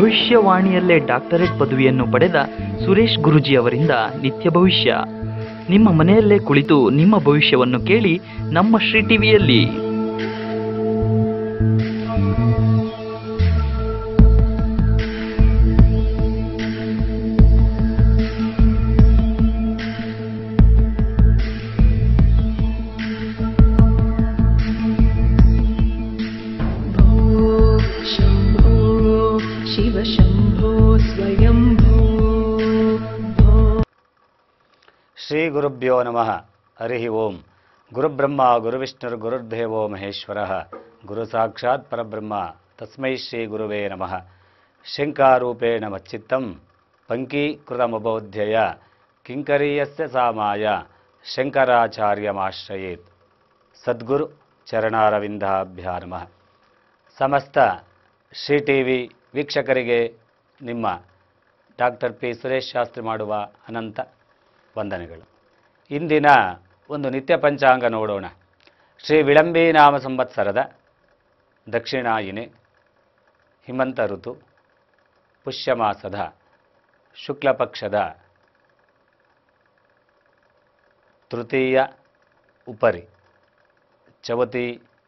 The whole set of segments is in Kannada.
ಭವಿಷ್ಯವಾಣಿಯಲ್ಲೇ ಡಾಕ್ಟರೇಟ್ ಪದವಿಯನ್ನು ಪಡೆದ ಸುರೇಶ್ ಗುರುಜಿ ಅವರಿಂದ ನಿತ್ಯ ಭವಿಷ್ಯ ನಿಮ್ಮ ಮನೆಯಲ್ಲೇ ಕುಳಿತು ನಿಮ್ಮ ಭವಿಷ್ಯವನ್ನು ಕೇಳಿ ನಮ್ಮ ಶ್ರೀ ಟಿವಿಯಲ್ಲಿ भो शम्भो शिव शम्भो स्वयम्भो भो ಶ್ರೀ ಗುರುಭ್ಯೋ ನಮಃ ಹರಿ ಓಂ ಗುರುಬ್ರಹ್ಮ ಗುರುವಿಷ್ಣುರ್ ಗುರುರ್ದೇವೋ ಮಹೇಶ್ವರ ಗುರು ಸಾಕ್ಷಾತ್ ಪರಬ್ರಹ್ಮ ತಸ್ಮೈ ಶ್ರೀ ಗುರುವೇ ನಮಃ ಶಂಕಾರೂಪೇಣ ಮಚ್ಚಿತ್ತಂ ಪಂಕೀಕೃತಮಬೋಧ್ಯಯ ಕಿಂಕರೀಯಸ್ಯ ಸಾಮಾಯ ಶಂಕರಾಚಾರ್ಯಮಾಶ್ರಯೇತ್ ಸದ್ಗುರು ಚರಣಾರವಿಂದಾಭ್ಯಾ ನಮಃ ಸಮಸ್ತ ಶ್ರೀ ಟಿ ವಿ ವೀಕ್ಷಕರಿಗೆ ನಿಮ್ಮ ಡಾಕ್ಟರ್ ಪಿ ಸುರೇಶ್ ಶಾಸ್ತ್ರಿ ಮಾಡುವ ಅನಂತ ವಂದನೆಗಳು ಇಂದಿನ ಒಂದು ನಿತ್ಯ ಪಂಚಾಂಗ ನೋಡೋಣ ಶ್ರೀ ವಿಳಂಬಿ ನಾಮ ಸಂವತ್ಸರದ ದಕ್ಷಿಣಾಯಿನೆ ಹಿಮಂತ ಋತು ಪುಷ್ಯಮಾಸದ ಶುಕ್ಲ ಪಕ್ಷದ ತೃತೀಯ ಉಪರಿ ಚವತಿ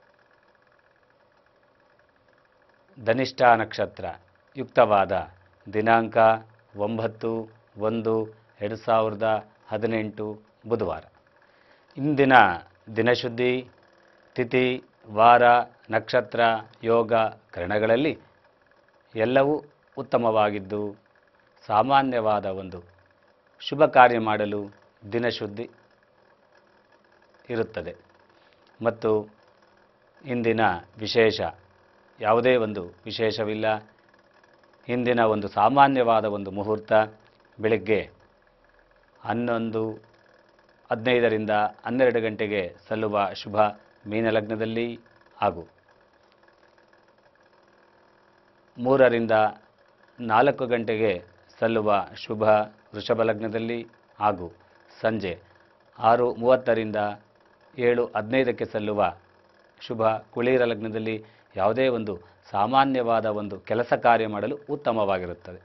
ಧನಿಷ್ಠ ನಕ್ಷತ್ರ ಯುಕ್ತವಾದ ದಿನಾಂಕ ಒಂಬತ್ತು ಒಂದು ಎರಡು ಸಾವಿರದ ಹದಿನೆಂಟು ಬುಧವಾರ ಇಂದಿನ ದಿನಶುದ್ಧಿ ತಿಥಿ ವಾರ ನಕ್ಷತ್ರ ಯೋಗ ಕರಣಗಳಲ್ಲಿ ಎಲ್ಲವೂ ಉತ್ತಮವಾಗಿದ್ದು ಸಾಮಾನ್ಯವಾದ ಒಂದು ಶುಭ ಕಾರ್ಯ ಮಾಡಲು ದಿನಶುದ್ಧಿ ಇರುತ್ತದೆ ಮತ್ತು ಇಂದಿನ ವಿಶೇಷ ಯಾವುದೇ ಒಂದು ವಿಶೇಷವಿಲ್ಲ ಇಂದಿನ ಒಂದು ಸಾಮಾನ್ಯವಾದ ಒಂದು ಮುಹೂರ್ತ ಬೆಳಗ್ಗೆ ಹನ್ನೊಂದು ಹದಿನೈದರಿಂದ ಹನ್ನೆರಡು ಗಂಟೆಗೆ ಸಲ್ಲುವ ಶುಭ ಮೀನಲಗ್ನದಲ್ಲಿ ಹಾಗೂ ಮೂರರಿಂದ ನಾಲ್ಕು ಗಂಟೆಗೆ ಸಲ್ಲುವ ಶುಭ ವೃಷಭ ಲಗ್ನದಲ್ಲಿ ಹಾಗೂ ಸಂಜೆ ಆರು ಮೂವತ್ತರಿಂದ ಏಳು ಹದಿನೈದಕ್ಕೆ ಸಲ್ಲುವ ಶುಭ ಕುಳೀರ ಲಗ್ನದಲ್ಲಿ ಯಾವುದೇ ಒಂದು ಸಾಮಾನ್ಯವಾದ ಒಂದು ಕೆಲಸ ಕಾರ್ಯ ಮಾಡಲು ಉತ್ತಮವಾಗಿರುತ್ತದೆ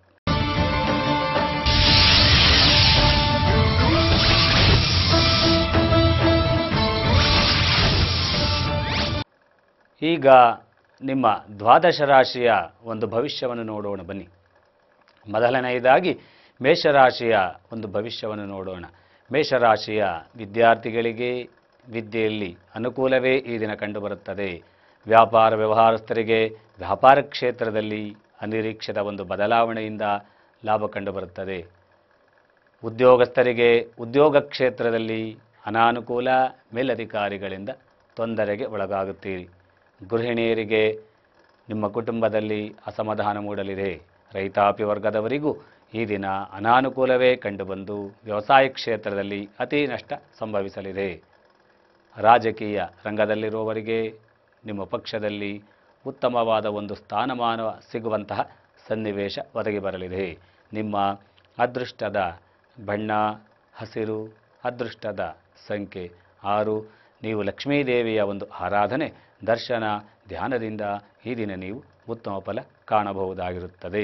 ಈಗ ನಿಮ್ಮ ದ್ವಾದಶ ರಾಶಿಯ ಒಂದು ಭವಿಷ್ಯವನ್ನು ನೋಡೋಣ ಬನ್ನಿ ಮೊದಲನೆಯದಾಗಿ ಮೇಷರಾಶಿಯ ಒಂದು ಭವಿಷ್ಯವನ್ನು ನೋಡೋಣ ಮೇಷರಾಶಿಯ ವಿದ್ಯಾರ್ಥಿಗಳಿಗೆ ವಿದ್ಯೆಯಲ್ಲಿ ಅನುಕೂಲವೇ ಈ ದಿನ ಕಂಡುಬರುತ್ತದೆ ವ್ಯಾಪಾರ ವ್ಯವಹಾರಸ್ಥರಿಗೆ ವ್ಯಾಪಾರ ಕ್ಷೇತ್ರದಲ್ಲಿ ಅನಿರೀಕ್ಷಿತ ಒಂದು ಬದಲಾವಣೆಯಿಂದ ಲಾಭ ಕಂಡುಬರುತ್ತದೆ ಉದ್ಯೋಗಸ್ಥರಿಗೆ ಉದ್ಯೋಗ ಕ್ಷೇತ್ರದಲ್ಲಿ ಅನಾನುಕೂಲ ಮೇಲಧಿಕಾರಿಗಳಿಂದ ತೊಂದರೆಗೆ ಒಳಗಾಗುತ್ತೀರಿ ಗೃಹಿಣಿಯರಿಗೆ ನಿಮ್ಮ ಕುಟುಂಬದಲ್ಲಿ ಅಸಮಾಧಾನ ಮೂಡಲಿದೆ ರೈತಾಪಿ ವರ್ಗದವರಿಗೂ ಈ ದಿನ ಅನಾನುಕೂಲವೇ ಕಂಡುಬಂದು ವ್ಯವಸಾಯ ಕ್ಷೇತ್ರದಲ್ಲಿ ಅತಿ ನಷ್ಟ ಸಂಭವಿಸಲಿದೆ ರಾಜಕೀಯ ರಂಗದಲ್ಲಿರುವವರಿಗೆ ನಿಮ್ಮ ಪಕ್ಷದಲ್ಲಿ ಉತ್ತಮವಾದ ಒಂದು ಸ್ಥಾನಮಾನ ಸಿಗುವಂತಹ ಸನ್ನಿವೇಶ ಒದಗಿ ಬರಲಿದೆ ನಿಮ್ಮ ಅದೃಷ್ಟದ ಬಣ್ಣ ಹಸಿರು ಅದೃಷ್ಟದ ಸಂಖ್ಯೆ ಆರು ನೀವು ಲಕ್ಷ್ಮೀದೇವಿಯ ಒಂದು ಆರಾಧನೆ ದರ್ಶನ ಧ್ಯಾನದಿಂದ ಈ ದಿನ ನೀವು ಉತ್ತಮ ಫಲ ಕಾಣಬಹುದಾಗಿರುತ್ತದೆ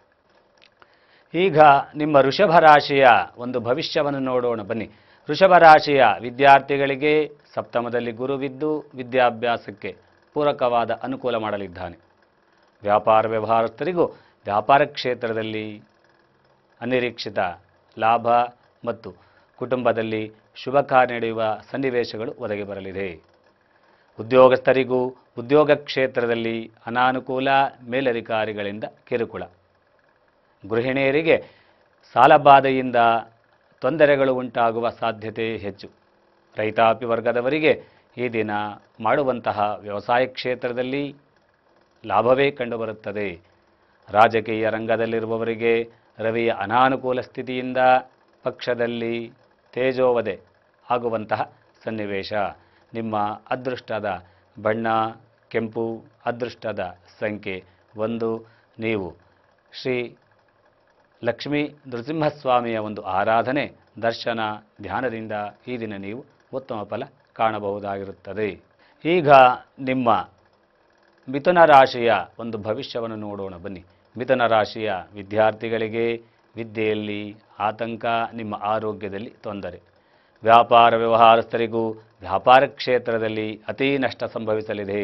ಈಗ ನಿಮ್ಮ ವೃಷಭ ರಾಶಿಯ ಒಂದು ಭವಿಷ್ಯವನ್ನು ನೋಡೋಣ ಬನ್ನಿ ವೃಷಭ ರಾಶಿಯ ವಿದ್ಯಾರ್ಥಿಗಳಿಗೆ ಸಪ್ತಮದಲ್ಲಿ ಗುರುವಿದ್ದು ವಿದ್ಯಾಭ್ಯಾಸಕ್ಕೆ ಪೂರಕವಾದ ಅನುಕೂಲ ಮಾಡಲಿದ್ದಾನೆ ವ್ಯಾಪಾರ ವ್ಯವಹಾರಸ್ಥರಿಗೂ ವ್ಯಾಪಾರ ಕ್ಷೇತ್ರದಲ್ಲಿ ಅನಿರೀಕ್ಷಿತ ಲಾಭ ಮತ್ತು ಕುಟುಂಬದಲ್ಲಿ ಶುಭ ಕಾರ್ಯ ನಡೆಯುವ ಸನ್ನಿವೇಶಗಳು ಒದಗಿ ಬರಲಿದೆ ಉದ್ಯೋಗಸ್ಥರಿಗೂ ಉದ್ಯೋಗ ಕ್ಷೇತ್ರದಲ್ಲಿ ಅನಾನುಕೂಲ ಮೇಲಧಿಕಾರಿಗಳಿಂದ ಕಿರುಕುಳ ಗೃಹಿಣಿಯರಿಗೆ ಸಾಲಬಾಧೆಯಿಂದ ತೊಂದರೆಗಳು ಉಂಟಾಗುವ ಸಾಧ್ಯತೆ ಹೆಚ್ಚು ರೈತಾಪಿ ವರ್ಗದವರಿಗೆ ಈ ದಿನ ಮಾಡುವಂತಹ ವ್ಯವಸಾಯ ಕ್ಷೇತ್ರದಲ್ಲಿ ಲಾಭವೇ ಕಂಡುಬರುತ್ತದೆ ರಾಜಕೀಯ ರಂಗದಲ್ಲಿರುವವರಿಗೆ ರವಿಯ ಅನಾನುಕೂಲ ಸ್ಥಿತಿಯಿಂದ ಪಕ್ಷದಲ್ಲಿ ತೇಜೋವಧೆ ಆಗುವಂತಹ ಸನ್ನಿವೇಶ ನಿಮ್ಮ ಅದೃಷ್ಟದ ಬಣ್ಣ ಕೆಂಪು ಅದೃಷ್ಟದ ಸಂಖ್ಯೆ ಒಂದು ನೀವು ಶ್ರೀ ಲಕ್ಷ್ಮೀ ನೃಸಿಂಹಸ್ವಾಮಿಯ ಒಂದು ಆರಾಧನೆ ದರ್ಶನ ಧ್ಯಾನದಿಂದ ಈ ದಿನ ನೀವು ಉತ್ತಮ ಫಲ ಕಾಣಬಹುದಾಗಿರುತ್ತದೆ ಈಗ ನಿಮ್ಮ ಮಿಥುನ ರಾಶಿಯ ಒಂದು ಭವಿಷ್ಯವನ್ನು ನೋಡೋಣ ಬನ್ನಿ ಮಿಥುನ ರಾಶಿಯ ವಿದ್ಯಾರ್ಥಿಗಳಿಗೆ ವಿದ್ಯೆಯಲ್ಲಿ ಆತಂಕ ನಿಮ್ಮ ಆರೋಗ್ಯದಲ್ಲಿ ತೊಂದರೆ ವ್ಯಾಪಾರ ವ್ಯವಹಾರಸ್ಥರಿಗೂ ವ್ಯಾಪಾರ ಕ್ಷೇತ್ರದಲ್ಲಿ ಅತೀ ನಷ್ಟ ಸಂಭವಿಸಲಿದೆ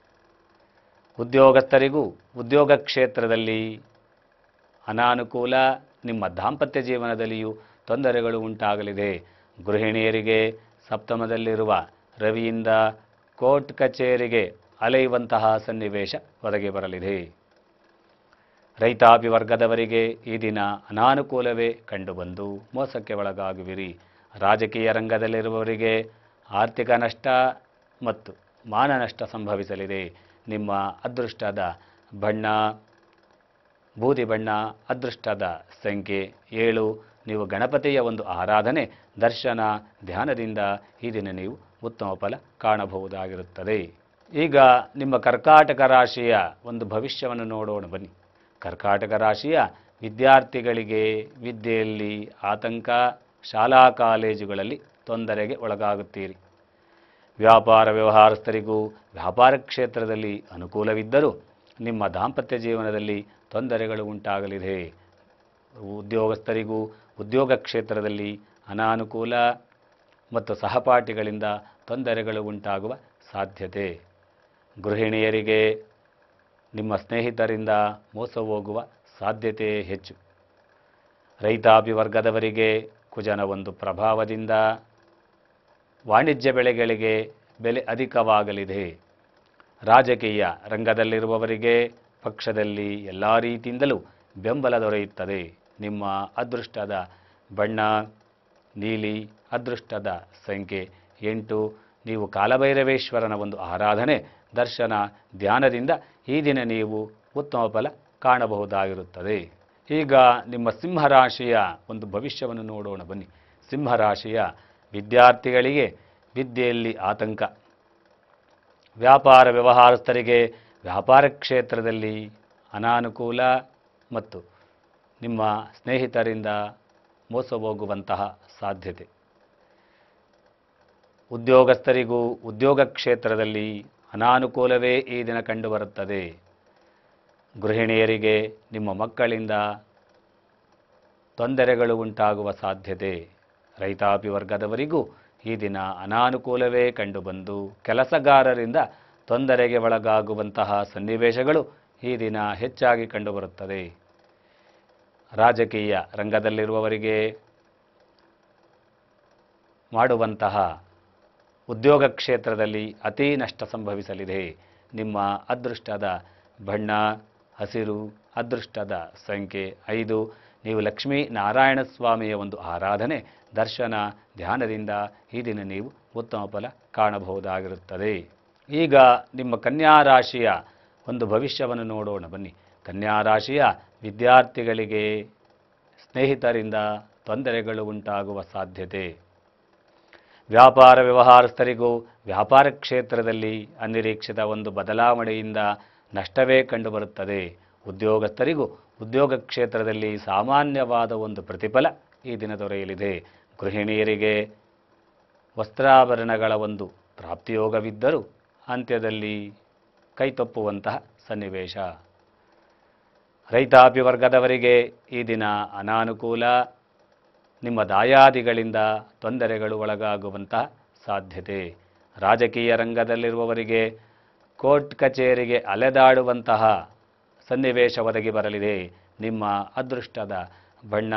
ಉದ್ಯೋಗಸ್ಥರಿಗೂ ಉದ್ಯೋಗ ಕ್ಷೇತ್ರದಲ್ಲಿ ಅನಾನುಕೂಲ ನಿಮ್ಮ ದಾಂಪತ್ಯ ಜೀವನದಲ್ಲಿಯೂ ತೊಂದರೆಗಳು ಉಂಟಾಗಲಿದೆ ಗೃಹಿಣಿಯರಿಗೆ ಸಪ್ತಮದಲ್ಲಿರುವ ರವಿಯಿಂದ ಕೋರ್ಟ್ ಕಚೇರಿಗೆ ಅಲೆಯುವಂತಹ ಸನ್ನಿವೇಶ ಒದಗಿ ಬರಲಿದೆ ರೈತಾಪಿ ವರ್ಗದವರಿಗೆ ಈ ದಿನ ಅನಾನುಕೂಲವೇ ಕಂಡುಬಂದು ಮೋಸಕ್ಕೆ ಒಳಗಾಗುವಿರಿ ರಾಜಕೀಯ ರಂಗದಲ್ಲಿರುವವರಿಗೆ ಆರ್ಥಿಕ ನಷ್ಟ ಮತ್ತು ಮಾನನಷ್ಟ ಸಂಭವಿಸಲಿದೆ ನಿಮ್ಮ ಅದೃಷ್ಟದ ಬಣ್ಣ ಬೂದಿ ಬಣ್ಣ ಅದೃಷ್ಟದ ಸಂಖ್ಯೆ ಏಳು ನೀವು ಗಣಪತಿಯ ಒಂದು ಆರಾಧನೆ ದರ್ಶನ ಧ್ಯಾನದಿಂದ ಈ ದಿನ ನೀವು ಉತ್ತಮ ಫಲ ಕಾಣಬಹುದಾಗಿರುತ್ತದೆ ಈಗ ನಿಮ್ಮ ಕರ್ಕಾಟಕ ರಾಶಿಯ ಒಂದು ಭವಿಷ್ಯವನ್ನು ನೋಡೋಣ ಬನ್ನಿ ಕರ್ಕಾಟಕ ರಾಶಿಯ ವಿದ್ಯಾರ್ಥಿಗಳಿಗೆ ವಿದ್ಯೆಯಲ್ಲಿ ಆತಂಕ ಶಾಲಾ ಕಾಲೇಜುಗಳಲ್ಲಿ ತೊಂದರೆಗೆ ಒಳಗಾಗುತ್ತೀರಿ ವ್ಯಾಪಾರ ವ್ಯವಹಾರಸ್ಥರಿಗೂ ವ್ಯಾಪಾರ ಕ್ಷೇತ್ರದಲ್ಲಿ ಅನುಕೂಲವಿದ್ದರೂ ನಿಮ್ಮ ದಾಂಪತ್ಯ ಜೀವನದಲ್ಲಿ ತೊಂದರೆಗಳು ಉಂಟಾಗಲಿದೆ ಉದ್ಯೋಗಸ್ಥರಿಗೂ ಉದ್ಯೋಗ ಕ್ಷೇತ್ರದಲ್ಲಿ ಅನಾನುಕೂಲ ಮತ್ತು ಸಹಪಾಠಿಗಳಿಂದ ತೊಂದರೆಗಳು ಉಂಟಾಗುವ ಸಾಧ್ಯತೆ ಗೃಹಿಣಿಯರಿಗೆ ನಿಮ್ಮ ಸ್ನೇಹಿತರಿಂದ ಮೋಸ ಹೋಗುವ ಸಾಧ್ಯತೆ ಹೆಚ್ಚು ರೈತಾಪಿ ವರ್ಗದವರಿಗೆ ಕುಜನ ಒಂದು ಪ್ರಭಾವದಿಂದ ವಾಣಿಜ್ಯ ಬೆಳೆಗಳಿಗೆ ಬೆಲೆ ಅಧಿಕವಾಗಲಿದೆ ರಾಜಕೀಯ ರಂಗದಲ್ಲಿರುವವರಿಗೆ ಪಕ್ಷದಲ್ಲಿ ಎಲ್ಲ ರೀತಿಯಿಂದಲೂ ಬೆಂಬಲ ದೊರೆಯುತ್ತದೆ ನಿಮ್ಮ ಅದೃಷ್ಟದ ಬಣ್ಣ ನೀಲಿ ಅದೃಷ್ಟದ ಸಂಖ್ಯೆ ಎಂಟು ನೀವು ಕಾಲಭೈರವೇಶ್ವರನ ಒಂದು ಆರಾಧನೆ ದರ್ಶನ ಧ್ಯಾನದಿಂದ ಈ ದಿನ ನೀವು ಉತ್ತಮ ಫಲ ಕಾಣಬಹುದಾಗಿರುತ್ತದೆ ಈಗ ನಿಮ್ಮ ಸಿಂಹರಾಶಿಯ ಒಂದು ಭವಿಷ್ಯವನ್ನು ನೋಡೋಣ ಬನ್ನಿ ಸಿಂಹರಾಶಿಯ ವಿದ್ಯಾರ್ಥಿಗಳಿಗೆ ವಿದ್ಯೆಯಲ್ಲಿ ಆತಂಕ ವ್ಯಾಪಾರ ವ್ಯವಹಾರಸ್ಥರಿಗೆ ವ್ಯಾಪಾರ ಕ್ಷೇತ್ರದಲ್ಲಿ ಅನಾನುಕೂಲ ಮತ್ತು ನಿಮ್ಮ ಸ್ನೇಹಿತರಿಂದ ಮೋಸ ಹೋಗುವಂತಹ ಸಾಧ್ಯತೆ ಉದ್ಯೋಗಸ್ಥರಿಗೂ ಉದ್ಯೋಗ ಕ್ಷೇತ್ರದಲ್ಲಿ ಅನಾನುಕೂಲವೇ ಈ ದಿನ ಕಂಡುಬರುತ್ತದೆ ಗೃಹಿಣಿಯರಿಗೆ ನಿಮ್ಮ ಮಕ್ಕಳಿಂದ ತೊಂದರೆಗಳು ಉಂಟಾಗುವ ಸಾಧ್ಯತೆ ರೈತಾಪಿ ವರ್ಗದವರಿಗೂ ಈ ದಿನ ಅನಾನುಕೂಲವೇ ಕಂಡುಬಂದು ಕೆಲಸಗಾರರಿಂದ ತೊಂದರೆಗೆ ಒಳಗಾಗುವಂತಹ ಸನ್ನಿವೇಶಗಳು ಈ ದಿನ ಹೆಚ್ಚಾಗಿ ಕಂಡುಬರುತ್ತದೆ ರಾಜಕೀಯ ರಂಗದಲ್ಲಿರುವವರಿಗೆ ಮಾಡುವಂತಹ ಉದ್ಯೋಗ ಕ್ಷೇತ್ರದಲ್ಲಿ ಅತೀ ನಷ್ಟ ಸಂಭವಿಸಲಿದೆ ನಿಮ್ಮ ಅದೃಷ್ಟದ ಬಣ್ಣ ಹಸಿರು ಅದೃಷ್ಟದ ಸಂಖ್ಯೆ ಐದು ನೀವು ಲಕ್ಷ್ಮೀ ನಾರಾಯಣ ಸ್ವಾಮಿಯ ಒಂದು ಆರಾಧನೆ ದರ್ಶನ ಧ್ಯಾನದಿಂದ ಈ ದಿನ ನೀವು ಉತ್ತಮ ಫಲ ಕಾಣಬಹುದಾಗಿರುತ್ತದೆ ಈಗ ನಿಮ್ಮ ಕನ್ಯಾ ರಾಶಿಯ ಒಂದು ಭವಿಷ್ಯವನ್ನು ನೋಡೋಣ ಬನ್ನಿ ಕನ್ಯಾ ರಾಶಿಯ ವಿದ್ಯಾರ್ಥಿಗಳಿಗೆ ಸ್ನೇಹಿತರಿಂದ ತೊಂದರೆಗಳು ಉಂಟಾಗುವ ಸಾಧ್ಯತೆ ವ್ಯಾಪಾರ ವ್ಯವಹಾರಸ್ಥರಿಗೂ ವ್ಯಾಪಾರ ಕ್ಷೇತ್ರದಲ್ಲಿ ಅನಿರೀಕ್ಷಿತ ಒಂದು ಬದಲಾವಣೆಯಿಂದ ನಷ್ಟವೇ ಕಂಡುಬರುತ್ತದೆ ಉದ್ಯೋಗಸ್ಥರಿಗೂ ಉದ್ಯೋಗ ಕ್ಷೇತ್ರದಲ್ಲಿ ಸಾಮಾನ್ಯವಾದ ಒಂದು ಪ್ರತಿಫಲ ಈ ದಿನ ದೊರೆಯಲಿದೆ ಗೃಹಿಣಿಯರಿಗೆ ವಸ್ತ್ರಾಭರಣಗಳ ಒಂದು ಪ್ರಾಪ್ತಿಯೋಗವಿದ್ದರೂ ಅಂತ್ಯದಲ್ಲಿ ಕೈತಪ್ಪುವಂತಹ ಸನ್ನಿವೇಶ ರೈತಾಪಿ ವರ್ಗದವರಿಗೆ ಈ ದಿನ ಅನಾನುಕೂಲ ನಿಮ್ಮ ದಾಯಾದಿಗಳಿಂದ ತೊಂದರೆಗಳು ಒಳಗಾಗುವಂತಹ ಸಾಧ್ಯತೆ ರಾಜಕೀಯ ರಂಗದಲ್ಲಿರುವವರಿಗೆ ಕೋರ್ಟ್ ಕಚೇರಿಗೆ ಅಲೆದಾಡುವಂತಹ ಸನ್ನಿವೇಶ ಒದಗಿ ಬರಲಿದೆ ನಿಮ್ಮ ಅದೃಷ್ಟದ ಬಣ್ಣ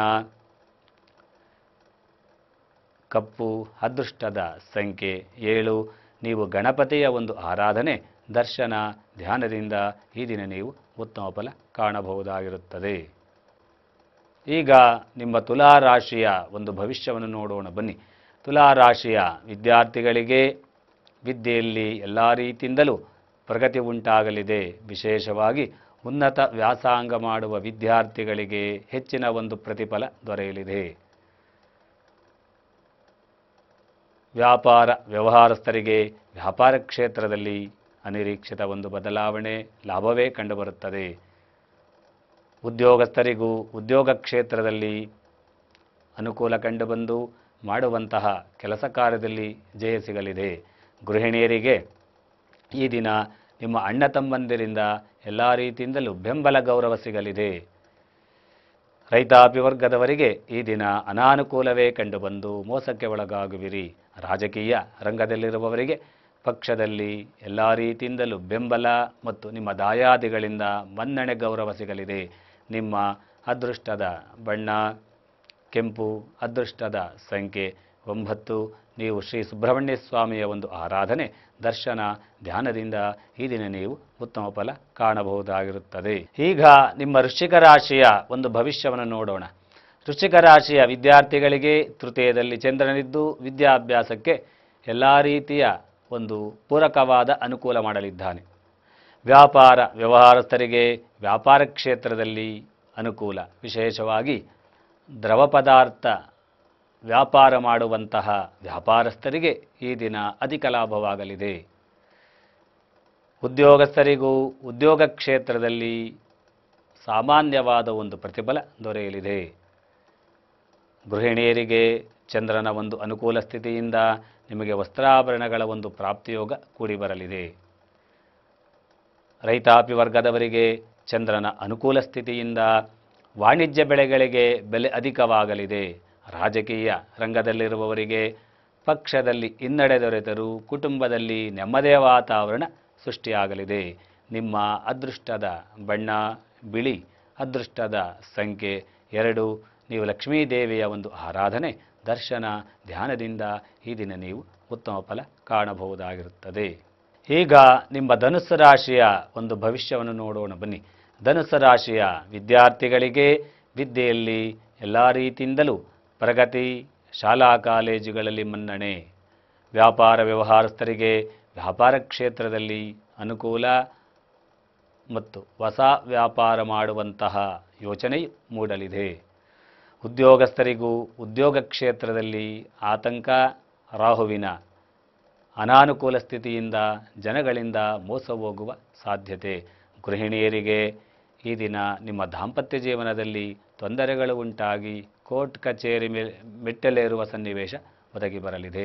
ಕಪ್ಪು ಅದೃಷ್ಟದ ಸಂಖ್ಯೆ ಏಳು ನೀವು ಗಣಪತಿಯ ಒಂದು ಆರಾಧನೆ ದರ್ಶನ ಧ್ಯಾನದಿಂದ ಈ ದಿನ ನೀವು ಉತ್ತಮ ಫಲ ಕಾಣಬಹುದಾಗಿರುತ್ತದೆ ಈಗ ನಿಮ್ಮ ತುಲಾ ರಾಶಿಯ ಒಂದು ಭವಿಷ್ಯವನ್ನು ನೋಡೋಣ ಬನ್ನಿ ತುಲಾ ರಾಶಿಯ ವಿದ್ಯಾರ್ಥಿಗಳಿಗೆ ವಿದ್ಯೆಯಲ್ಲಿ ಎಲ್ಲ ರೀತಿಯಿಂದಲೂ ಪ್ರಗತಿ ಉಂಟಾಗಲಿದೆ ವಿಶೇಷವಾಗಿ ಉನ್ನತ ವ್ಯಾಸಂಗ ಮಾಡುವ ವಿದ್ಯಾರ್ಥಿಗಳಿಗೆ ಹೆಚ್ಚಿನ ಒಂದು ಪ್ರತಿಫಲ ದೊರೆಯಲಿದೆ ವ್ಯಾಪಾರ ವ್ಯವಹಾರಸ್ಥರಿಗೆ ವ್ಯಾಪಾರ ಕ್ಷೇತ್ರದಲ್ಲಿ ಅನಿರೀಕ್ಷಿತ ಒಂದು ಬದಲಾವಣೆ ಲಾಭವೇ ಕಂಡುಬರುತ್ತದೆ ಉದ್ಯೋಗಸ್ಥರಿಗೂ ಉದ್ಯೋಗ ಕ್ಷೇತ್ರದಲ್ಲಿ ಅನುಕೂಲ ಕಂಡುಬಂದು ಮಾಡುವಂತಹ ಕೆಲಸ ಕಾರ್ಯದಲ್ಲಿ ಜಯ ಸಿಗಲಿದೆ ಗೃಹಿಣಿಯರಿಗೆ ಈ ದಿನ ನಿಮ್ಮ ಅಣ್ಣ ತಮ್ಮಂದಿರಿಂದ ಎಲ್ಲ ರೀತಿಯಿಂದಲೂ ಬೆಂಬಲ ಗೌರವ ಸಿಗಲಿದೆ ರೈತಾಪಿ ವರ್ಗದವರಿಗೆ ಈ ದಿನ ಅನಾನುಕೂಲವೇ ಕಂಡುಬಂದು ಮೋಸಕ್ಕೆ ಒಳಗಾಗುವಿರಿ ರಾಜಕೀಯ ರಂಗದಲ್ಲಿರುವವರಿಗೆ ಪಕ್ಷದಲ್ಲಿ ಎಲ್ಲ ರೀತಿಯಿಂದಲೂ ಬೆಂಬಲ ಮತ್ತು ನಿಮ್ಮ ದಾಯಾದಿಗಳಿಂದ ಮನ್ನಣೆ ಗೌರವ ಸಿಗಲಿದೆ ನಿಮ್ಮ ಅದೃಷ್ಟದ ಬಣ್ಣ ಕೆಂಪು ಅದೃಷ್ಟದ ಸಂಖ್ಯೆ ಒಂಬತ್ತು ನೀವು ಶ್ರೀ ಸುಬ್ರಹ್ಮಣ್ಯ ಸ್ವಾಮಿಯ ಒಂದು ಆರಾಧನೆ ದರ್ಶನ ಧ್ಯಾನದಿಂದ ಈ ದಿನ ನೀವು ಉತ್ತಮ ಫಲ ಕಾಣಬಹುದಾಗಿರುತ್ತದೆ ಈಗ ನಿಮ್ಮ ವೃಶ್ಚಿಕ ರಾಶಿಯ ಒಂದು ಭವಿಷ್ಯವನ್ನು ನೋಡೋಣ ವೃಶ್ಚಿಕ ರಾಶಿಯ ವಿದ್ಯಾರ್ಥಿಗಳಿಗೆ ತೃತೀಯದಲ್ಲಿ ಚಂದ್ರನಿದ್ದು ವಿದ್ಯಾಭ್ಯಾಸಕ್ಕೆ ಎಲ್ಲ ರೀತಿಯ ಒಂದು ಪೂರಕವಾದ ಅನುಕೂಲ ಮಾಡಲಿದ್ದಾನೆ ವ್ಯಾಪಾರ ವ್ಯವಹಾರಸ್ಥರಿಗೆ ವ್ಯಾಪಾರ ಕ್ಷೇತ್ರದಲ್ಲಿ ಅನುಕೂಲ ವಿಶೇಷವಾಗಿ ದ್ರವ ಪದಾರ್ಥ ವ್ಯಾಪಾರ ಮಾಡುವಂತಹ ವ್ಯಾಪಾರಸ್ಥರಿಗೆ ಈ ದಿನ ಅಧಿಕ ಲಾಭವಾಗಲಿದೆ ಉದ್ಯೋಗಸ್ಥರಿಗೂ ಉದ್ಯೋಗ ಕ್ಷೇತ್ರದಲ್ಲಿ ಸಾಮಾನ್ಯವಾದ ಒಂದು ಪ್ರತಿಫಲ ದೊರೆಯಲಿದೆ ಗೃಹಿಣಿಯರಿಗೆ ಚಂದ್ರನ ಒಂದು ಅನುಕೂಲ ಸ್ಥಿತಿಯಿಂದ ನಿಮಗೆ ವಸ್ತ್ರಾಭರಣಗಳ ಒಂದು ಪ್ರಾಪ್ತಿಯೋಗ ಕೂಡಿ ಬರಲಿದೆ ರೈತಾಪಿ ವರ್ಗದವರಿಗೆ ಚಂದ್ರನ ಅನುಕೂಲ ಸ್ಥಿತಿಯಿಂದ ವಾಣಿಜ್ಯ ಬೆಳೆಗಳಿಗೆ ಬೆಲೆ ಅಧಿಕವಾಗಲಿದೆ ರಾಜಕೀಯ ರಂಗದಲ್ಲಿರುವವರಿಗೆ ಪಕ್ಷದಲ್ಲಿ ಹಿನ್ನಡೆ ದೊರೆತರೂ ಕುಟುಂಬದಲ್ಲಿ ನೆಮ್ಮದಿಯ ವಾತಾವರಣ ಸೃಷ್ಟಿಯಾಗಲಿದೆ ನಿಮ್ಮ ಅದೃಷ್ಟದ ಬಣ್ಣ ಬಿಳಿ ಅದೃಷ್ಟದ ಸಂಖ್ಯೆ ಎರಡು ನೀವು ಲಕ್ಷ್ಮೀ ದೇವಿಯ ಒಂದು ಆರಾಧನೆ ದರ್ಶನ ಧ್ಯಾನದಿಂದ ಈ ದಿನ ನೀವು ಉತ್ತಮ ಫಲ ಕಾಣಬಹುದಾಗಿರುತ್ತದೆ ಈಗ ನಿಮ್ಮ ಧನುಸ್ಸು ರಾಶಿಯ ಒಂದು ಭವಿಷ್ಯವನ್ನು ನೋಡೋಣ ಬನ್ನಿ ಧನುಸ್ಸು ರಾಶಿಯ ವಿದ್ಯಾರ್ಥಿಗಳಿಗೆ ವಿದ್ಯೆಯಲ್ಲಿ ಎಲ್ಲ ರೀತಿಯಿಂದಲೂ ಪ್ರಗತಿ ಶಾಲಾ ಕಾಲೇಜುಗಳಲ್ಲಿ ಮನ್ನಣೆ ವ್ಯಾಪಾರ ವ್ಯವಹಾರಸ್ಥರಿಗೆ ವ್ಯಾಪಾರ ಕ್ಷೇತ್ರದಲ್ಲಿ ಅನುಕೂಲ ಮತ್ತು ಹೊಸ ವ್ಯಾಪಾರ ಮಾಡುವಂತಹ ಯೋಚನೆಯು ಮೂಡಲಿದೆ ಉದ್ಯೋಗಸ್ಥರಿಗೂ ಉದ್ಯೋಗ ಕ್ಷೇತ್ರದಲ್ಲಿ ಆತಂಕ ರಾಹುವಿನ ಅನಾನುಕೂಲ ಸ್ಥಿತಿಯಿಂದ ಜನಗಳಿಂದ ಮೋಸ ಹೋಗುವ ಸಾಧ್ಯತೆ ಗೃಹಿಣಿಯರಿಗೆ ಈ ದಿನ ನಿಮ್ಮ ದಾಂಪತ್ಯ ಜೀವನದಲ್ಲಿ ತೊಂದರೆಗಳು ಉಂಟಾಗಿ ಕೋರ್ಟ್ ಕಚೇರಿ ಮೇ ಮೆಟ್ಟಲೇರುವ ಸನ್ನಿವೇಶ ಒದಗಿ ಬರಲಿದೆ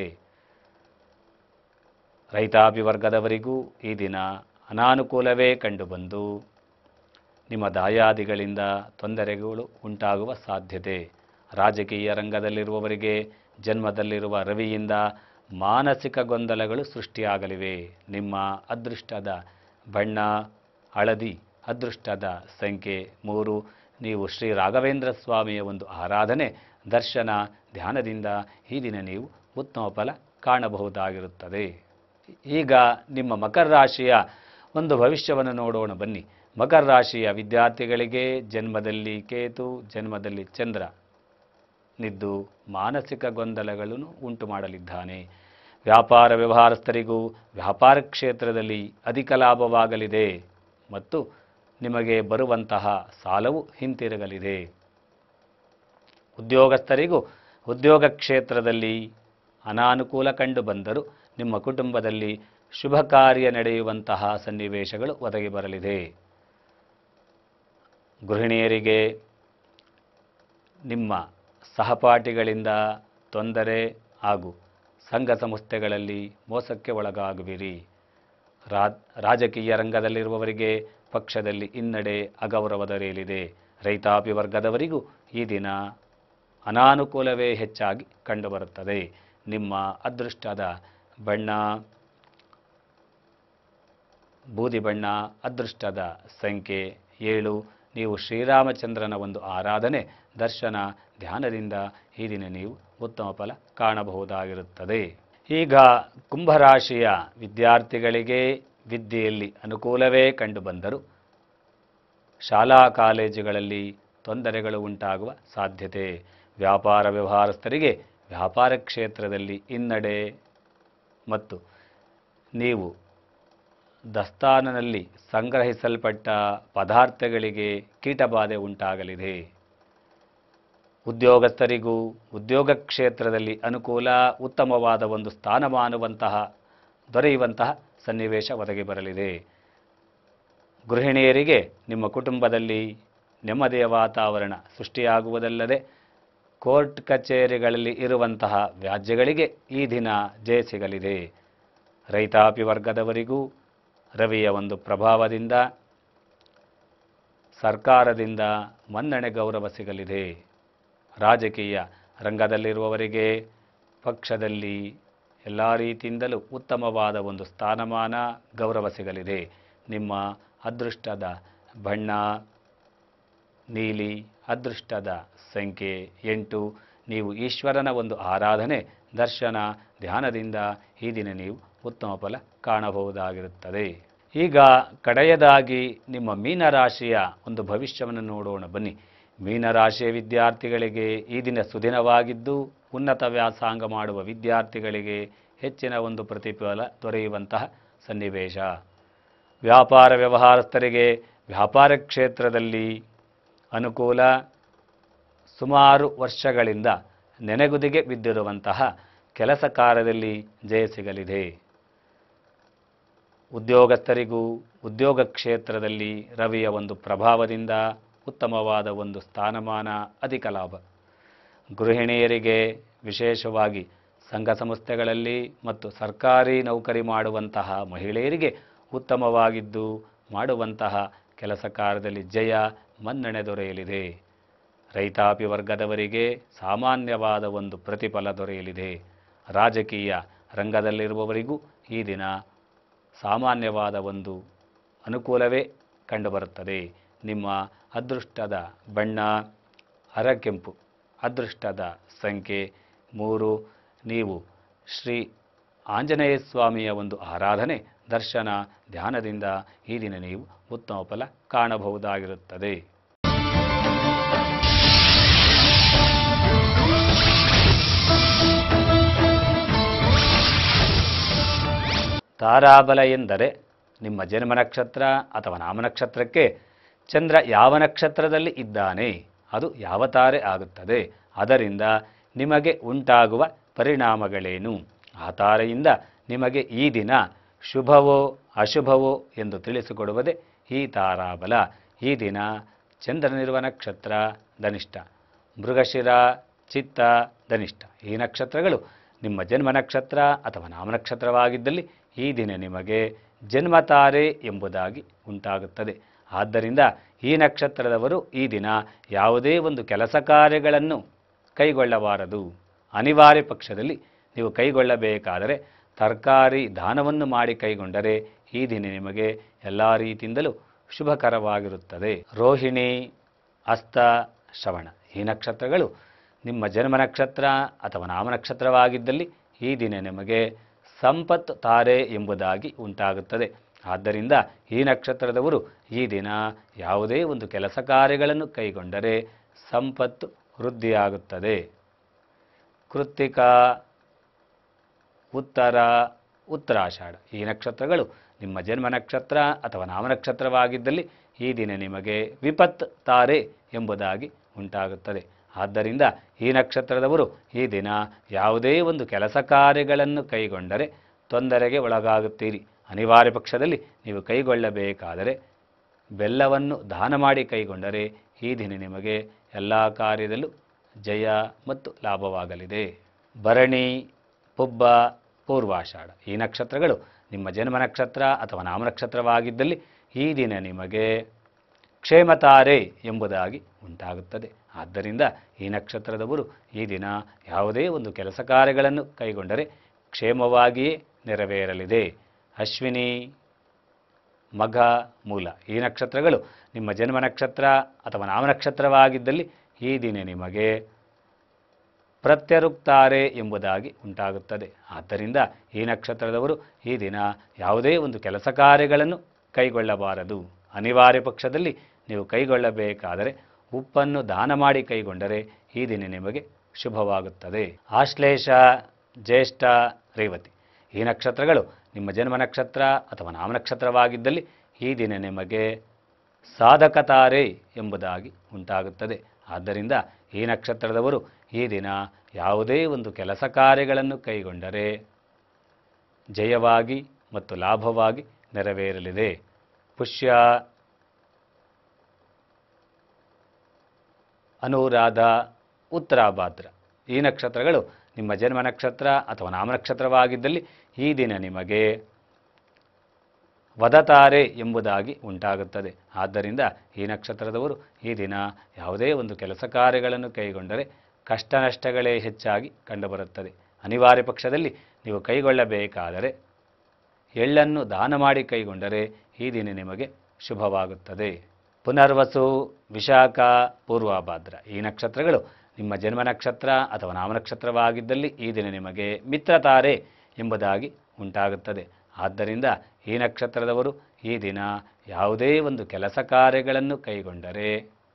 ರೈತಾಪಿ ವರ್ಗದವರಿಗೂ ಈ ದಿನ ಅನಾನುಕೂಲವೇ ಕಂಡುಬಂದು ನಿಮ್ಮ ದಾಯಾದಿಗಳಿಂದ ತೊಂದರೆಗಳು ಉಂಟಾಗುವ ಸಾಧ್ಯತೆ ರಾಜಕೀಯ ರಂಗದಲ್ಲಿರುವವರಿಗೆ ಜನ್ಮದಲ್ಲಿರುವ ರವಿಯಿಂದ ಮಾನಸಿಕ ಗೊಂದಲಗಳು ಸೃಷ್ಟಿಯಾಗಲಿವೆ ನಿಮ್ಮ ಅದೃಷ್ಟದ ಬಣ್ಣ ಹಳದಿ ಅದೃಷ್ಟದ ಸಂಖ್ಯೆ ಮೂರು ನೀವು ಶ್ರೀ ರಾಘವೇಂದ್ರ ಸ್ವಾಮಿಯ ಒಂದು ಆರಾಧನೆ ದರ್ಶನ ಧ್ಯಾನದಿಂದ ಈ ದಿನ ನೀವು ಉತ್ತಮ ಫಲ ಕಾಣಬಹುದಾಗಿರುತ್ತದೆ ಈಗ ನಿಮ್ಮ ಮಕರ ರಾಶಿಯ ಒಂದು ಭವಿಷ್ಯವನ್ನು ನೋಡೋಣ ಬನ್ನಿ ಮಕರ ರಾಶಿಯ ವಿದ್ಯಾರ್ಥಿಗಳಿಗೆ ಜನ್ಮದಲ್ಲಿ ಕೇತು ಜನ್ಮದಲ್ಲಿ ಚಂದ್ರ ನಿದ್ದು ಮಾನಸಿಕ ಗೊಂದಲಗಳನ್ನು ಉಂಟು ಮಾಡಲಿದ್ದಾನೆ ವ್ಯಾಪಾರ ವ್ಯವಹಾರಸ್ಥರಿಗೂ ವ್ಯಾಪಾರ ಕ್ಷೇತ್ರದಲ್ಲಿ ಅಧಿಕ ಲಾಭವಾಗಲಿದೆ ಮತ್ತು ನಿಮಗೆ ಬರುವಂತಹ ಸಾಲವು ಹಿಂತಿರುಗಲಿದೆ ಉದ್ಯೋಗಸ್ಥರಿಗೂ ಉದ್ಯೋಗ ಕ್ಷೇತ್ರದಲ್ಲಿ ಅನಾನುಕೂಲ ಕಂಡು ಬಂದರೂ ನಿಮ್ಮ ಕುಟುಂಬದಲ್ಲಿ ಶುಭ ಕಾರ್ಯ ನಡೆಯುವಂತಹ ಸನ್ನಿವೇಶಗಳು ಒದಗಿ ಬರಲಿದೆ ಗೃಹಿಣಿಯರಿಗೆ ನಿಮ್ಮ ಸಹಪಾಠಿಗಳಿಂದ ತೊಂದರೆ ಹಾಗೂ ಸಂಘ ಸಂಸ್ಥೆಗಳಲ್ಲಿ ಮೋಸಕ್ಕೆ ಒಳಗಾಗುವಿರಿ ರಾ ರಾಜಕೀಯ ರಂಗದಲ್ಲಿರುವವರಿಗೆ ಪಕ್ಷದಲ್ಲಿ ಹಿನ್ನಡೆ ಅಗೌರವ ದೊರೆಯಲಿದೆ ರೈತಾಪಿ ವರ್ಗದವರಿಗೂ ಈ ದಿನ ಅನಾನುಕೂಲವೇ ಹೆಚ್ಚಾಗಿ ಕಂಡುಬರುತ್ತದೆ ನಿಮ್ಮ ಅದೃಷ್ಟದ ಬಣ್ಣ ಬೂದಿ ಬಣ್ಣ ಅದೃಷ್ಟದ ಸಂಖ್ಯೆ ಏಳು ನೀವು ಶ್ರೀರಾಮಚಂದ್ರನ ಒಂದು ಆರಾಧನೆ ದರ್ಶನ ಧ್ಯಾನದಿಂದ ಈ ದಿನ ನೀವು ಉತ್ತಮ ಫಲ ಕಾಣಬಹುದಾಗಿರುತ್ತದೆ ಈಗ ಕುಂಭರಾಶಿಯ ವಿದ್ಯಾರ್ಥಿಗಳಿಗೆ ವಿದ್ಯೆಯಲ್ಲಿ ಅನುಕೂಲವೇ ಕಂಡುಬಂದರೂ ಶಾಲಾ ಕಾಲೇಜುಗಳಲ್ಲಿ ತೊಂದರೆಗಳು ಉಂಟಾಗುವ ಸಾಧ್ಯತೆ ವ್ಯಾಪಾರ ವ್ಯವಹಾರಸ್ಥರಿಗೆ ವ್ಯಾಪಾರ ಕ್ಷೇತ್ರದಲ್ಲಿ ಹಿನ್ನಡೆ ಮತ್ತು ನೀವು ದಸ್ತಾನನಲ್ಲಿ ಸಂಗ್ರಹಿಸಲ್ಪಟ್ಟ ಪದಾರ್ಥಗಳಿಗೆ ಕೀಟಬಾಧೆ ಉಂಟಾಗಲಿದೆ ಉದ್ಯೋಗಸ್ಥರಿಗೂ ಉದ್ಯೋಗ ಕ್ಷೇತ್ರದಲ್ಲಿ ಅನುಕೂಲ ಉತ್ತಮವಾದ ಒಂದು ಸ್ಥಾನಮಾನುವಂತಹ ದೊರೆಯುವಂತಹ ಸನ್ನಿವೇಶ ಒದಗಿ ಬರಲಿದೆ ಗೃಹಿಣಿಯರಿಗೆ ನಿಮ್ಮ ಕುಟುಂಬದಲ್ಲಿ ನೆಮ್ಮದಿಯ ವಾತಾವರಣ ಸೃಷ್ಟಿಯಾಗುವುದಲ್ಲದೆ ಕೋರ್ಟ್ ಕಚೇರಿಗಳಲ್ಲಿ ಇರುವಂತಹ ವ್ಯಾಜ್ಯಗಳಿಗೆ ಈ ದಿನ ಜಯ ಸಿಗಲಿದೆ ರೈತಾಪಿ ವರ್ಗದವರಿಗೂ ರವಿಯ ಒಂದು ಪ್ರಭಾವದಿಂದ ಸರ್ಕಾರದಿಂದ ಮನ್ನಣೆ ಗೌರವ ಸಿಗಲಿದೆ ರಾಜಕೀಯ ರಂಗದಲ್ಲಿರುವವರಿಗೆ ಪಕ್ಷದಲ್ಲಿ ಎಲ್ಲ ರೀತಿಯಿಂದಲೂ ಉತ್ತಮವಾದ ಒಂದು ಸ್ಥಾನಮಾನ ಗೌರವ ಸಿಗಲಿದೆ ನಿಮ್ಮ ಅದೃಷ್ಟದ ಬಣ್ಣ ನೀಲಿ ಅದೃಷ್ಟದ ಸಂಖ್ಯೆ ಎಂಟು ನೀವು ಈಶ್ವರನ ಒಂದು ಆರಾಧನೆ ದರ್ಶನ ಧ್ಯಾನದಿಂದ ಈ ದಿನ ನೀವು ಉತ್ತಮ ಫಲ ಕಾಣಬಹುದಾಗಿರುತ್ತದೆ ಈಗ ಕಡೆಯದಾಗಿ ನಿಮ್ಮ ಮೀನರಾಶಿಯ ಒಂದು ಭವಿಷ್ಯವನ್ನು ನೋಡೋಣ ಬನ್ನಿ ಮೀನರಾಶಿಯ ವಿದ್ಯಾರ್ಥಿಗಳಿಗೆ ಈ ದಿನ ಸುದಿನವಾಗಿದ್ದು ಉನ್ನತ ವ್ಯಾಸಂಗ ಮಾಡುವ ವಿದ್ಯಾರ್ಥಿಗಳಿಗೆ ಹೆಚ್ಚಿನ ಒಂದು ಪ್ರತಿಫಲ ದೊರೆಯುವಂತಹ ಸನ್ನಿವೇಶ ವ್ಯಾಪಾರ ವ್ಯವಹಾರಸ್ಥರಿಗೆ ವ್ಯಾಪಾರ ಕ್ಷೇತ್ರದಲ್ಲಿ ಅನುಕೂಲ ಸುಮಾರು ವರ್ಷಗಳಿಂದ ನೆನೆಗುದಿಗೆ ಬಿದ್ದಿರುವಂತಹ ಕೆಲಸ ಕಾರ್ಯದಲ್ಲಿ ಜಯ ಸಿಗಲಿದೆ ಉದ್ಯೋಗಸ್ಥರಿಗೂ ಉದ್ಯೋಗ ಕ್ಷೇತ್ರದಲ್ಲಿ ರವಿಯ ಒಂದು ಪ್ರಭಾವದಿಂದ ಉತ್ತಮವಾದ ಒಂದು ಸ್ಥಾನಮಾನ ಅಧಿಕ ಲಾಭ ಗೃಹಿಣಿಯರಿಗೆ ವಿಶೇಷವಾಗಿ ಸಂಘ ಸಂಸ್ಥೆಗಳಲ್ಲಿ ಮತ್ತು ಸರ್ಕಾರಿ ನೌಕರಿ ಮಾಡುವಂತಹ ಮಹಿಳೆಯರಿಗೆ ಉತ್ತಮವಾಗಿದ್ದು ಮಾಡುವಂತಹ ಕೆಲಸ ಕಾರ್ಯದಲ್ಲಿ ಜಯ ಮನ್ನಣೆ ದೊರೆಯಲಿದೆ ರೈತಾಪಿ ವರ್ಗದವರಿಗೆ ಸಾಮಾನ್ಯವಾದ ಒಂದು ಪ್ರತಿಫಲ ದೊರೆಯಲಿದೆ ರಾಜಕೀಯ ರಂಗದಲ್ಲಿರುವವರಿಗೂ ಈ ದಿನ ಸಾಮಾನ್ಯವಾದ ಒಂದು ಅನುಕೂಲವೇ ಕಂಡುಬರುತ್ತದೆ ನಿಮ್ಮ ಅದೃಷ್ಟದ ಬಣ್ಣ ಹರಕೆಂಪು ಅದೃಷ್ಟದ ಸಂಖ್ಯೆ ಮೂರು ನೀವು ಶ್ರೀ ಆಂಜನೇಯ ಸ್ವಾಮಿಯ ಒಂದು ಆರಾಧನೆ ದರ್ಶನ ಧ್ಯಾನದಿಂದ ಈ ದಿನ ನೀವು ಉತ್ತಮ ಫಲ ಕಾಣಬಹುದಾಗಿರುತ್ತದೆ ತಾರಾಬಲ ಎಂದರೆ ನಿಮ್ಮ ಜನ್ಮ ನಕ್ಷತ್ರ ಅಥವಾ ನಾಮನಕ್ಷತ್ರಕ್ಕೆ ಚಂದ್ರ ಯಾವ ನಕ್ಷತ್ರದಲ್ಲಿ ಇದ್ದಾನೆ ಅದು ಯಾವ ತಾರೆ ಆಗುತ್ತದೆ ಅದರಿಂದ ನಿಮಗೆ ಉಂಟಾಗುವ ಪರಿಣಾಮಗಳೇನು ಆ ತಾರೆಯಿಂದ ನಿಮಗೆ ಈ ದಿನ ಶುಭವೋ ಅಶುಭವೋ ಎಂದು ತಿಳಿಸಿಕೊಡುವುದೇ ಈ ತಾರಾಬಲ ಈ ದಿನ ಚಂದ್ರನಿರುವ ನಕ್ಷತ್ರ ಧನಿಷ್ಠ ಮೃಗಶಿರ ಚಿತ್ತ ಧನಿಷ್ಠ ಈ ನಕ್ಷತ್ರಗಳು ನಿಮ್ಮ ಜನ್ಮ ನಕ್ಷತ್ರ ಅಥವಾ ನಾಮನಕ್ಷತ್ರವಾಗಿದ್ದಲ್ಲಿ ಈ ದಿನ ನಿಮಗೆ ಜನ್ಮತಾರೆ ಎಂಬುದಾಗಿ ಉಂಟಾಗುತ್ತದೆ ಆದ್ದರಿಂದ ಈ ನಕ್ಷತ್ರದವರು ಈ ದಿನ ಯಾವುದೇ ಒಂದು ಕೆಲಸ ಕಾರ್ಯಗಳನ್ನು ಕೈಗೊಳ್ಳಬಾರದು ಅನಿವಾರ್ಯ ಪಕ್ಷದಲ್ಲಿ ನೀವು ಕೈಗೊಳ್ಳಬೇಕಾದರೆ ತರಕಾರಿ ದಾನವನ್ನು ಮಾಡಿ ಕೈಗೊಂಡರೆ ಈ ದಿನ ನಿಮಗೆ ಎಲ್ಲ ರೀತಿಯಿಂದಲೂ ಶುಭಕರವಾಗಿರುತ್ತದೆ ರೋಹಿಣಿ ಹಸ್ತ ಶ್ರವಣ ಈ ನಕ್ಷತ್ರಗಳು ನಿಮ್ಮ ಜನ್ಮ ನಕ್ಷತ್ರ ಅಥವಾ ನಾಮನಕ್ಷತ್ರವಾಗಿದ್ದಲ್ಲಿ ಈ ದಿನ ನಿಮಗೆ ಸಂಪತ್ತು ತಾರೆ ಎಂಬುದಾಗಿ ಉಂಟಾಗುತ್ತದೆ ಆದ್ದರಿಂದ ಈ ನಕ್ಷತ್ರದವರು ಈ ದಿನ ಯಾವುದೇ ಒಂದು ಕೆಲಸ ಕಾರ್ಯಗಳನ್ನು ಕೈಗೊಂಡರೆ ಸಂಪತ್ತು ವೃದ್ಧಿಯಾಗುತ್ತದೆ ಕೃತ್ತಿಕ ಉತ್ತರ ಉತ್ತರಾಷಾಢ ಈ ನಕ್ಷತ್ರಗಳು ನಿಮ್ಮ ಜನ್ಮ ನಕ್ಷತ್ರ ಅಥವಾ ನಾಮನಕ್ಷತ್ರವಾಗಿದ್ದಲ್ಲಿ ಈ ದಿನ ನಿಮಗೆ ವಿಪತ್ ತಾರೆ ಎಂಬುದಾಗಿ ಉಂಟಾಗುತ್ತದೆ ಆದ್ದರಿಂದ ಈ ನಕ್ಷತ್ರದವರು ಈ ದಿನ ಯಾವುದೇ ಒಂದು ಕೆಲಸ ಕಾರ್ಯಗಳನ್ನು ಕೈಗೊಂಡರೆ ತೊಂದರೆಗೆ ಒಳಗಾಗುತ್ತೀರಿ ಅನಿವಾರ್ಯ ಪಕ್ಷದಲ್ಲಿ ನೀವು ಕೈಗೊಳ್ಳಬೇಕಾದರೆ ಬೆಲ್ಲವನ್ನು ದಾನ ಮಾಡಿ ಕೈಗೊಂಡರೆ ಈ ದಿನ ನಿಮಗೆ ಎಲ್ಲ ಕಾರ್ಯದಲ್ಲೂ ಜಯ ಮತ್ತು ಲಾಭವಾಗಲಿದೆ ಭರಣಿ ಪುಬ್ಬ ಪೂರ್ವಾಷಾಢ ಈ ನಕ್ಷತ್ರಗಳು ನಿಮ್ಮ ಜನ್ಮ ನಕ್ಷತ್ರ ಅಥವಾ ನಾಮನಕ್ಷತ್ರವಾಗಿದ್ದಲ್ಲಿ ಈ ದಿನ ನಿಮಗೆ ಕ್ಷೇಮತಾರೆ ಎಂಬುದಾಗಿ ಉಂಟಾಗುತ್ತದೆ ಆದ್ದರಿಂದ ಈ ನಕ್ಷತ್ರದವರು ಈ ದಿನ ಯಾವುದೇ ಒಂದು ಕೆಲಸ ಕಾರ್ಯಗಳನ್ನು ಕೈಗೊಂಡರೆ ಕ್ಷೇಮವಾಗಿಯೇ ನೆರವೇರಲಿದೆ ಅಶ್ವಿನಿ ಮಘ ಮೂಲ ಈ ನಕ್ಷತ್ರಗಳು ನಿಮ್ಮ ಜನ್ಮ ನಕ್ಷತ್ರ ಅಥವಾ ನಾಮನಕ್ಷತ್ರವಾಗಿದ್ದಲ್ಲಿ ಈ ದಿನ ನಿಮಗೆ ಪ್ರತ್ಯರುಕ್ತಾರೆ ಎಂಬುದಾಗಿ ಉಂಟಾಗುತ್ತದೆ ಆದ್ದರಿಂದ ಈ ನಕ್ಷತ್ರದವರು ಈ ದಿನ ಯಾವುದೇ ಒಂದು ಕೆಲಸ ಕಾರ್ಯಗಳನ್ನು ಕೈಗೊಳ್ಳಬಾರದು ಅನಿವಾರ್ಯ ಪಕ್ಷದಲ್ಲಿ ನೀವು ಕೈಗೊಳ್ಳಬೇಕಾದರೆ ಉಪ್ಪನ್ನು ದಾನ ಮಾಡಿ ಕೈಗೊಂಡರೆ ಈ ದಿನ ನಿಮಗೆ ಶುಭವಾಗುತ್ತದೆ ಆಶ್ಲೇಷ ಜ್ಯೇಷ್ಠ ರೇವತಿ ಈ ನಕ್ಷತ್ರಗಳು ನಿಮ್ಮ ಜನ್ಮ ನಕ್ಷತ್ರ ಅಥವಾ ನಾಮನಕ್ಷತ್ರವಾಗಿದ್ದಲ್ಲಿ ಈ ದಿನ ನಿಮಗೆ ಸಾಧಕತಾರೆ ಎಂಬುದಾಗಿ ಉಂಟಾಗುತ್ತದೆ ಆದ್ದರಿಂದ ಈ ನಕ್ಷತ್ರದವರು ಈ ದಿನ ಯಾವುದೇ ಒಂದು ಕೆಲಸ ಕಾರ್ಯಗಳನ್ನು ಕೈಗೊಂಡರೆ ಜಯವಾಗಿ ಮತ್ತು ಲಾಭವಾಗಿ ನೆರವೇರಲಿದೆ ಪುಷ್ಯ ಅನುರಾಧ ಉತ್ತರಾಭಾದ್ರ ಈ ನಕ್ಷತ್ರಗಳು ನಿಮ್ಮ ಜನ್ಮ ನಕ್ಷತ್ರ ಅಥವಾ ನಾಮನಕ್ಷತ್ರವಾಗಿದ್ದಲ್ಲಿ ಈ ದಿನ ನಿಮಗೆ ವದತಾರೆ ಎಂಬುದಾಗಿ ಉಂಟಾಗುತ್ತದೆ ಆದ್ದರಿಂದ ಈ ನಕ್ಷತ್ರದವರು ಈ ದಿನ ಯಾವುದೇ ಒಂದು ಕೆಲಸ ಕಾರ್ಯಗಳನ್ನು ಕೈಗೊಂಡರೆ ಕಷ್ಟ ನಷ್ಟಗಳೇ ಹೆಚ್ಚಾಗಿ ಕಂಡುಬರುತ್ತದೆ ಅನಿವಾರ್ಯ ಪಕ್ಷದಲ್ಲಿ ನೀವು ಕೈಗೊಳ್ಳಬೇಕಾದರೆ ಎಳ್ಳನ್ನು ದಾನ ಮಾಡಿ ಕೈಗೊಂಡರೆ ಈ ದಿನ ನಿಮಗೆ ಶುಭವಾಗುತ್ತದೆ ಪುನರ್ವಸು ವಿಶಾಖ ಪೂರ್ವಭಾದ್ರ ಈ ನಕ್ಷತ್ರಗಳು ನಿಮ್ಮ ಜನ್ಮ ನಕ್ಷತ್ರ ಅಥವಾ ನಾಮನಕ್ಷತ್ರವಾಗಿದ್ದಲ್ಲಿ ಈ ದಿನ ನಿಮಗೆ ಮಿತ್ರತಾರೆ ಎಂಬುದಾಗಿ ಉಂಟಾಗುತ್ತದೆ ಆದ್ದರಿಂದ ಈ ನಕ್ಷತ್ರದವರು ಈ ದಿನ ಯಾವುದೇ ಒಂದು ಕೆಲಸ ಕಾರ್ಯಗಳನ್ನು ಕೈಗೊಂಡರೆ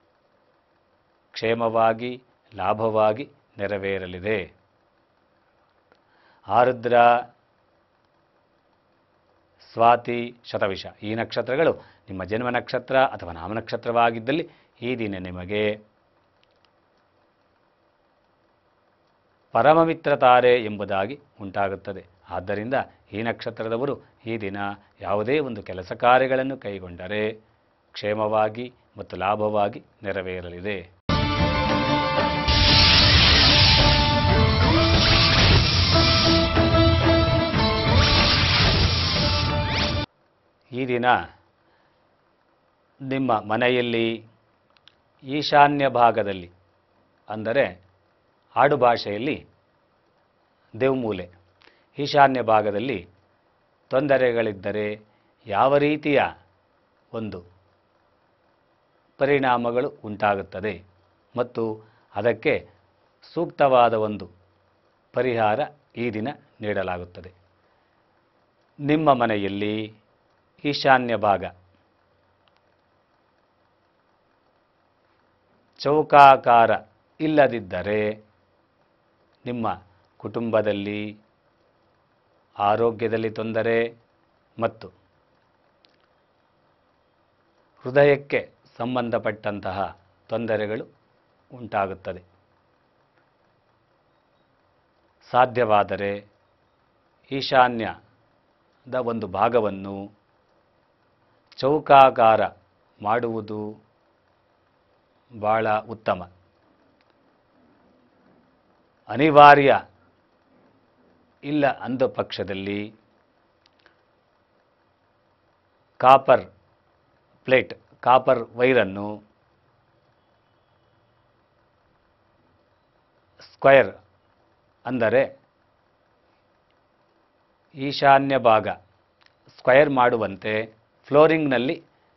ಕ್ಷೇಮವಾಗಿ ಲಾಭವಾಗಿ ನೆರವೇರಲಿದೆ ಆರುದ್ರ ಸ್ವಾತಿ ಶತವಿಷ ಈ ನಕ್ಷತ್ರಗಳು ನಿಮ್ಮ ಜನ್ಮ ನಕ್ಷತ್ರ ಅಥವಾ ನಾಮನಕ್ಷತ್ರವಾಗಿದ್ದಲ್ಲಿ ಈ ದಿನ ನಿಮಗೆ ಪರಮಮಿತ್ರ ತಾರೆ ಎಂಬುದಾಗಿ ಉಂಟಾಗುತ್ತದೆ ಆದ್ದರಿಂದ ಈ ನಕ್ಷತ್ರದವರು ಈ ದಿನ ಯಾವುದೇ ಒಂದು ಕೆಲಸ ಕಾರ್ಯಗಳನ್ನು ಕೈಗೊಂಡರೆ ಕ್ಷೇಮವಾಗಿ ಮತ್ತು ಲಾಭವಾಗಿ ನೆರವೇರಲಿದೆ ಈ ದಿನ ನಿಮ್ಮ ಮನೆಯಲ್ಲಿ ಈಶಾನ್ಯ ಭಾಗದಲ್ಲಿ ಅಂದರೆ ಆಡುಭಾಷೆಯಲ್ಲಿ ದೇವಮೂಲೆ ಈಶಾನ್ಯ ಭಾಗದಲ್ಲಿ ತೊಂದರೆಗಳಿದ್ದರೆ ಯಾವ ರೀತಿಯ ಒಂದು ಪರಿಣಾಮಗಳು ಉಂಟಾಗುತ್ತದೆ ಮತ್ತು ಅದಕ್ಕೆ ಸೂಕ್ತವಾದ ಒಂದು ಪರಿಹಾರ ಈ ದಿನ ನೀಡಲಾಗುತ್ತದೆ ನಿಮ್ಮ ಮನೆಯಲ್ಲಿ ಈಶಾನ್ಯ ಭಾಗ ಚೌಕಾಕಾರ ಇಲ್ಲದಿದ್ದರೆ ನಿಮ್ಮ ಕುಟುಂಬದಲ್ಲಿ ಆರೋಗ್ಯದಲ್ಲಿ ತೊಂದರೆ ಮತ್ತು ಹೃದಯಕ್ಕೆ ಸಂಬಂಧಪಟ್ಟಂತಹ ತೊಂದರೆಗಳು ಉಂಟಾಗುತ್ತದೆ ಸಾಧ್ಯವಾದರೆ ಈಶಾನ್ಯದ ಒಂದು ಭಾಗವನ್ನು ಚೌಕಾಕಾರ ಮಾಡುವುದು ಭಾಳ ಉತ್ತಮ ಅನಿವಾರ್ಯ ಇಲ್ಲ ಅಂದ ಪಕ್ಷದಲ್ಲಿ ಕಾಪರ್ ಪ್ಲೇಟ್ ಕಾಪರ್ ವೈರನ್ನು ಸ್ಕ್ವಯರ್ ಅಂದರೆ ಈಶಾನ್ಯ ಭಾಗ ಸ್ಕ್ವಯರ್ ಮಾಡುವಂತೆ ಫ್ಲೋರಿಂಗ್ನಲ್ಲಿ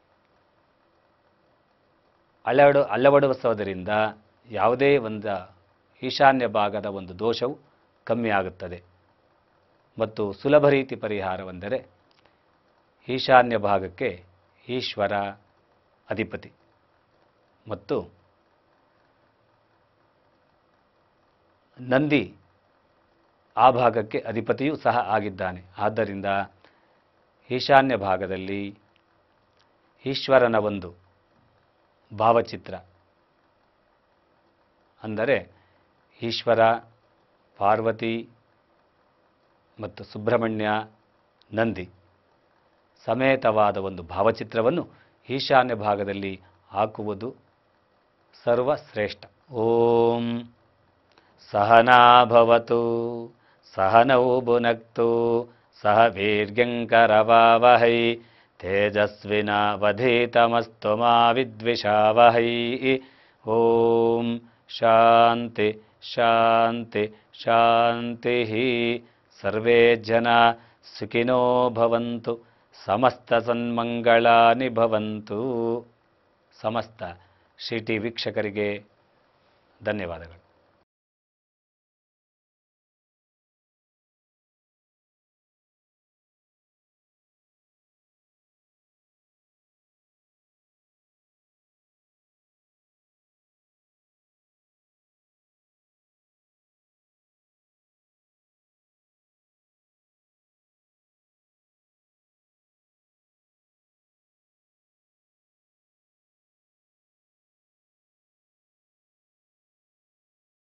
ಅಳವಡು ಅಳವಡಿಸೋದರಿಂದ ಯಾವುದೇ ಒಂದು ಈಶಾನ್ಯ ಭಾಗದ ಒಂದು ದೋಷವು ಕಮ್ಮಿ ಆಗುತ್ತದೆ ಮತ್ತು ಸುಲಭ ರೀತಿ ಪರಿಹಾರವೆಂದರೆ ಈಶಾನ್ಯ ಭಾಗಕ್ಕೆ ಈಶ್ವರ ಅಧಿಪತಿ ಮತ್ತು ನಂದಿ ಆ ಭಾಗಕ್ಕೆ ಅಧಿಪತಿಯೂ ಸಹ ಆಗಿದ್ದಾನೆ ಆದ್ದರಿಂದ ಈಶಾನ್ಯ ಭಾಗದಲ್ಲಿ ಈಶ್ವರನ ಒಂದು ಭಾವಚಿತ್ರ ಅಂದರೆ ಈಶ್ವರ ಪಾರ್ವತಿ ಮತ್ತು ಸುಬ್ರಹ್ಮಣ್ಯ ನಂದಿ ಸಮೇತವಾದ ಒಂದು ಭಾವಚಿತ್ರವನ್ನು ಈಶಾನ್ಯ ಭಾಗದಲ್ಲಿ ಹಾಕುವುದು ಸರ್ವಶ್ರೇಷ್ಠ ಓಂ ಸಹನಾಭವತು ಸಹನೌ ಭುನಕ್ತು ಸಹ ವೀರ್ಯಂಕರವಾವಹೈ ತೇಜಸ್ವಿನಾವಧೀತಮಸ್ತು ಮಾ ವಿದ್ವಿಷಾವಹೈ ಓಂ ಶಾಂತಿ ಶಾಂತಿ ಶಾಂತಿ ಸರ್ವೇ ಜನ ಸುಖಿನೋ ಭವಂತು ಸಮಸ್ತ ಸನ್ಮಂಗಳಾನಿ ಭವಂತು ಸಮಸ್ತ ಶ್ರೀ ಟಿ ವೀಕ್ಷಕರಿಗೆ ಧನ್ಯವಾದಗಳು